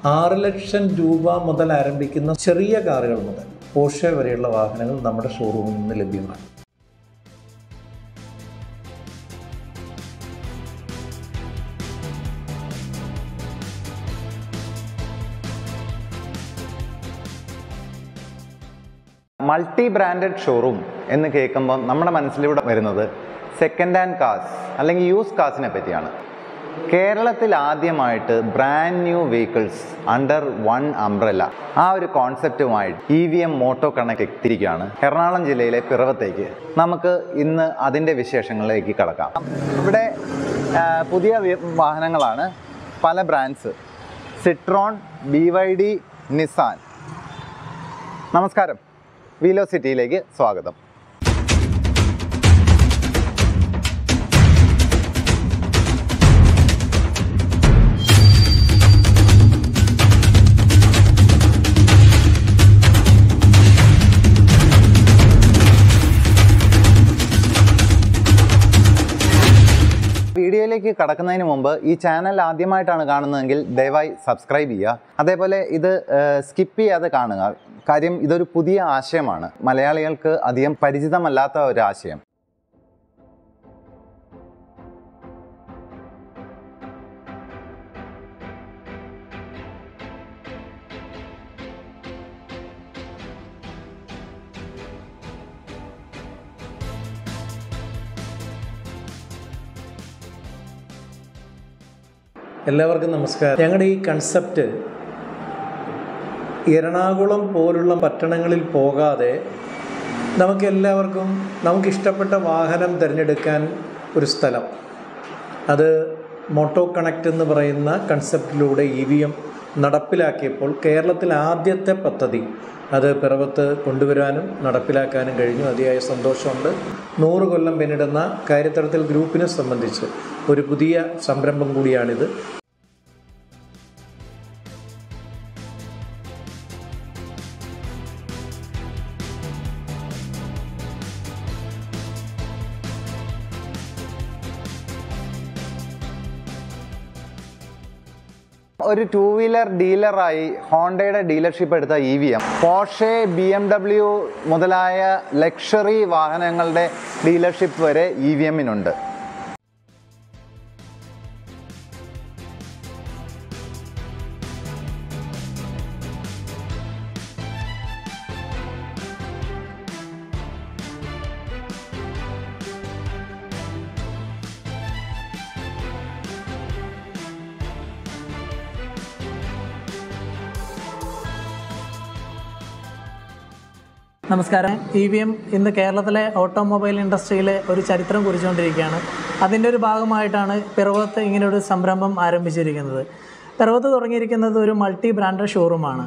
ആറ് ലക്ഷം രൂപ മുതൽ ആരംഭിക്കുന്ന ചെറിയ കാറുകൾ മുതൽ പോഷെ വരെയുള്ള വാഹനങ്ങൾ നമ്മുടെ ഷോറൂമിൽ നിന്ന് ലഭ്യമാണ് മൾട്ടി ബ്രാൻഡഡ് ഷോറൂം എന്ന് കേൾക്കുമ്പം നമ്മുടെ മനസ്സിലൂടെ വരുന്നത് സെക്കൻഡ് ഹാൻഡ് കാർസ് അല്ലെങ്കിൽ യൂസ് കാർസിനെ പറ്റിയാണ് കേരളത്തിൽ ആദ്യമായിട്ട് brand new vehicles under one umbrella ആ ഒരു കോൺസെപ്റ്റുമായിട്ട് E V M Moto Connect എത്തിയിരിക്കുകയാണ് എറണാകുളം ജില്ലയിലെ പിറവത്തേക്ക് നമുക്ക് ഇന്ന് അതിൻ്റെ വിശേഷങ്ങളിലേക്ക് കടക്കാം ഇവിടെ ആ, പുതിയ വി- വാഹനങ്ങളാണ് പല brands Citroen B Y D Nissan നമസ്കാരം വീലോ സിറ്റിയിലേക്ക് സ്വാഗതം വീഡിയോയിലേക്ക് കടക്കുന്നതിന് മുമ്പ് ഈ ചാനൽ ആദ്യമായിട്ടാണ് കാണുന്നതെങ്കിൽ ദയവായി സബ്സ്ക്രൈബ് ചെയ്യുക അതേപോലെ ഇത് സ്കിപ്പ് ചെയ്യാതെ കാണുക കാര്യം ഇതൊരു പുതിയ ആശയമാണ് മലയാളികൾക്ക് അധികം പരിചിതമല്ലാത്ത ഒരു ആശയം എല്ലാവർക്കും നമസ്കാരം ഞങ്ങളുടെ ഈ കൺസെപ്റ്റ് എറണാകുളം പോലുള്ള പട്ടണങ്ങളിൽ പോകാതെ നമുക്ക് എല്ലാവർക്കും നമുക്കിഷ്ടപ്പെട്ട വാഹനം തിരഞ്ഞെടുക്കാൻ ഒരു സ്ഥലം അത് മോട്ടോ കണക്റ്റ് എന്ന് പറയുന്ന കൺസെപ്റ്റിലൂടെ ഇ വി എം നടപ്പിലാക്കിയപ്പോൾ കേരളത്തിൽ ആദ്യത്തെ പദ്ധതി അത് പിറവത്ത് കൊണ്ടുവരാനും നടപ്പിലാക്കാനും കഴിഞ്ഞു അതിയായ സന്തോഷമുണ്ട് നൂറ് കൊല്ലം പിന്നിടുന്ന കാര്യത്തരത്തിൽ ഗ്രൂപ്പിനെ സംബന്ധിച്ച് ഒരു പുതിയ സംരംഭം കൂടിയാണിത് ഒരു ടൂ വീലർ ഡീലറായി ഹോണ്ടയുടെ ഡീലർഷിപ്പ് എടുത്ത E V M Porsche B M W മുതലായ ലക്ഷറി വാഹനങ്ങളുടെ ഡീലർഷിപ്പ് വരെ ഇ വി എമ്മിനുണ്ട് നമസ്കാരം ഇ വി എം ഇന്ന് കേരളത്തിലെ ഓട്ടോമൊബൈൽ ഇൻഡസ്ട്രിയിലെ ഒരു ചരിത്രം കുറിച്ചുകൊണ്ടിരിക്കുകയാണ് അതിൻ്റെ ഒരു ഭാഗമായിട്ടാണ് പിറവത്ത് ഇങ്ങനൊരു സംരംഭം ആരംഭിച്ചിരിക്കുന്നത് പിറവത്ത് തുടങ്ങിയിരിക്കുന്നത് ഒരു മൾട്ടി ബ്രാൻഡഡ് ഷോറൂമാണ്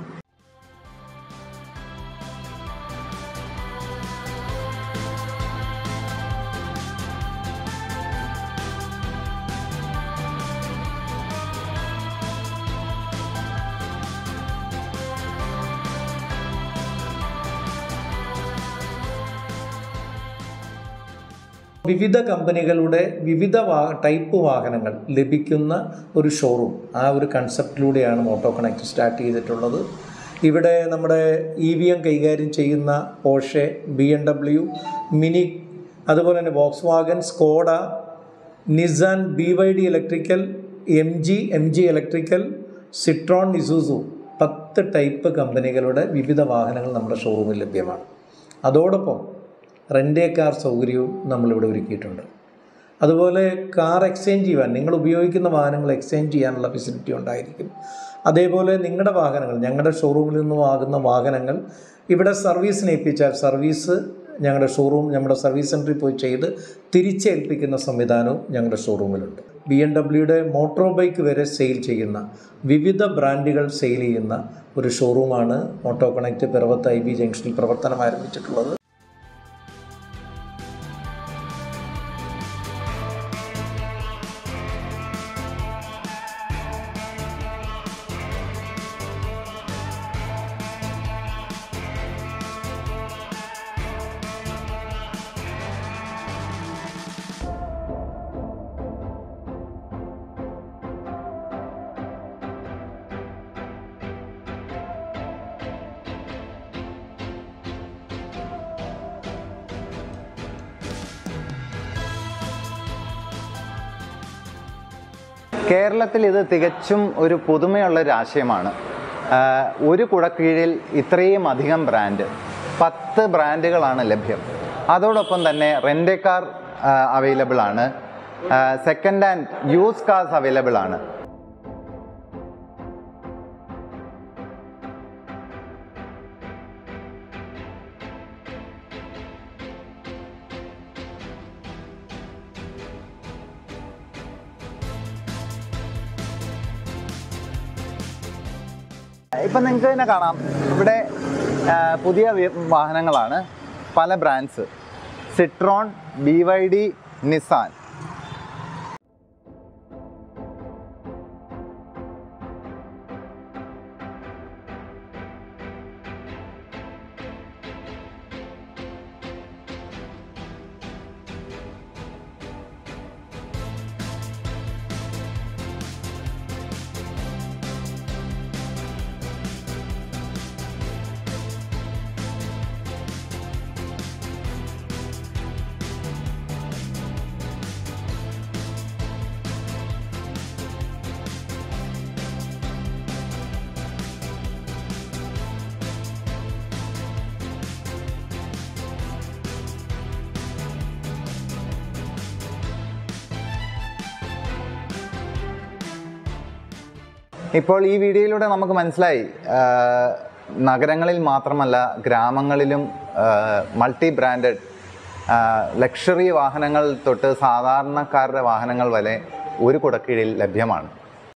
വിവിധ കമ്പനികളുടെ വിവിധ വാ ടൈപ്പ് വാഹനങ്ങൾ ലഭിക്കുന്ന ഒരു ഷോറൂം ആ ഒരു കൺസെപ്റ്റിലൂടെയാണ് മോട്ടോ കണക്ട് സ്റ്റാർട്ട് ചെയ്തിട്ടുള്ളത് ഇവിടെ നമ്മുടെ ഇ വി എം കൈകാര്യം ചെയ്യുന്ന Porsche B M W Mini അതുപോലെ തന്നെ Volkswagen Skoda Nissan B Y D electrical M G M G electrical Citroen Isuzu പത്ത് ടൈപ്പ് കമ്പനികളുടെ വിവിധ വാഹനങ്ങൾ നമ്മുടെ ഷോറൂമിൽ ലഭ്യമാണ് അതോടൊപ്പം റെൻ്റേ കാർ സൗകര്യവും നമ്മളിവിടെ ഒരുക്കിയിട്ടുണ്ട് അതുപോലെ കാർ എക്സ്ചേഞ്ച് ചെയ്യുവാൻ നിങ്ങൾ ഉപയോഗിക്കുന്ന വാഹനങ്ങൾ എക്സ്ചേഞ്ച് ചെയ്യാനുള്ള ഫെസിലിറ്റി ഉണ്ടായിരിക്കും അതേപോലെ നിങ്ങളുടെ വാഹനങ്ങൾ ഞങ്ങളുടെ ഷോറൂമിൽ നിന്നും ആകുന്ന വാഹനങ്ങൾ ഇവിടെ സർവീസിന് ഏൽപ്പിച്ചാൽ സർവീസ് ഞങ്ങളുടെ ഷോറൂം നമ്മുടെ സർവീസ് സെൻറ്ററിൽ പോയി ചെയ്ത് തിരിച്ചേൽപ്പിക്കുന്ന സംവിധാനവും ഞങ്ങളുടെ ഷോറൂമിലുണ്ട് ബി എം ഡബ്ല്യുടെ മോട്ടോർ ബൈക്ക് വരെ സെയിൽ ചെയ്യുന്ന വിവിധ ബ്രാൻഡുകൾ സെയിൽ ചെയ്യുന്ന ഒരു ഷോറൂമാണ് മോട്ടോ കണക്റ്റ് പിറവത്ത് ഐ ബി ജംഗ്ഷനിൽ പ്രവർത്തനം ആരംഭിച്ചിട്ടുള്ളത് കേരളത്തിൽ ഇത് തികച്ചും ഒരു പുതുമയുള്ള ഒരു ആശയമാണ് ആഹ് ഒരു കുടക്കീഴിൽ ഇത്രയും അധികം ബ്രാൻഡ് പത്ത് ബ്രാൻഡുകളാണ് ലഭ്യം അതോടൊപ്പം തന്നെ റെൻ്റ് കാർ അവൈലബിൾ ആണ് second hand use cars available ആണ് ഇപ്പം നിങ്ങൾക്ക് തന്നെ കാണാം ഇവിടെ ആ, പുതിയ വി- വാഹനങ്ങളാണ് പല brands Citroen B Y D Nissan ഇപ്പോൾ ഈ വീഡിയോയിലൂടെ നമുക്ക് മനസ്സിലായി ആ, നഗരങ്ങളിൽ മാത്രമല്ല ഗ്രാമങ്ങളിലും മൾട്ടി ബ്രാൻഡഡ് ലക്ഷറി വാഹനങ്ങൾ തൊട്ട് സാധാരണക്കാരുടെ വാഹനങ്ങൾ വരെ ഒരു കുടക്കീഴിൽ ലഭ്യമാണ്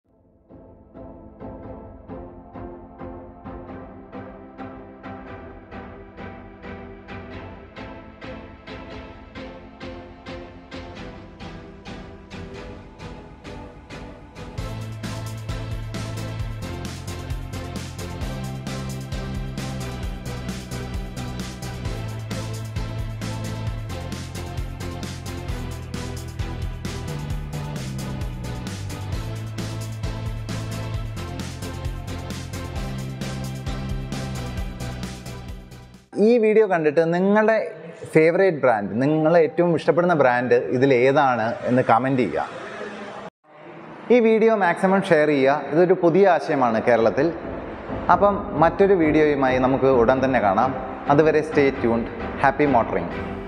ഈ വീഡിയോ കണ്ടിട്ട് നിങ്ങളുടെ ഫേവറേറ്റ് ബ്രാൻഡ് നിങ്ങൾ ഏറ്റവും ഇഷ്ടപ്പെടുന്ന ബ്രാൻഡ് ഇതിൽ ഏതാണ് എന്ന് കമൻറ്റ് ചെയ്യുക ഈ വീഡിയോ മാക്സിമം ഷെയർ ചെയ്യുക ഇതൊരു പുതിയ ആശയമാണ് കേരളത്തിൽ അപ്പം മറ്റൊരു വീഡിയോയുമായി നമുക്ക് ഉടൻ തന്നെ കാണാം അതുവരെ സ്റ്റേ ട്യൂൺഡ് ഹാപ്പി മോട്ടറിങ്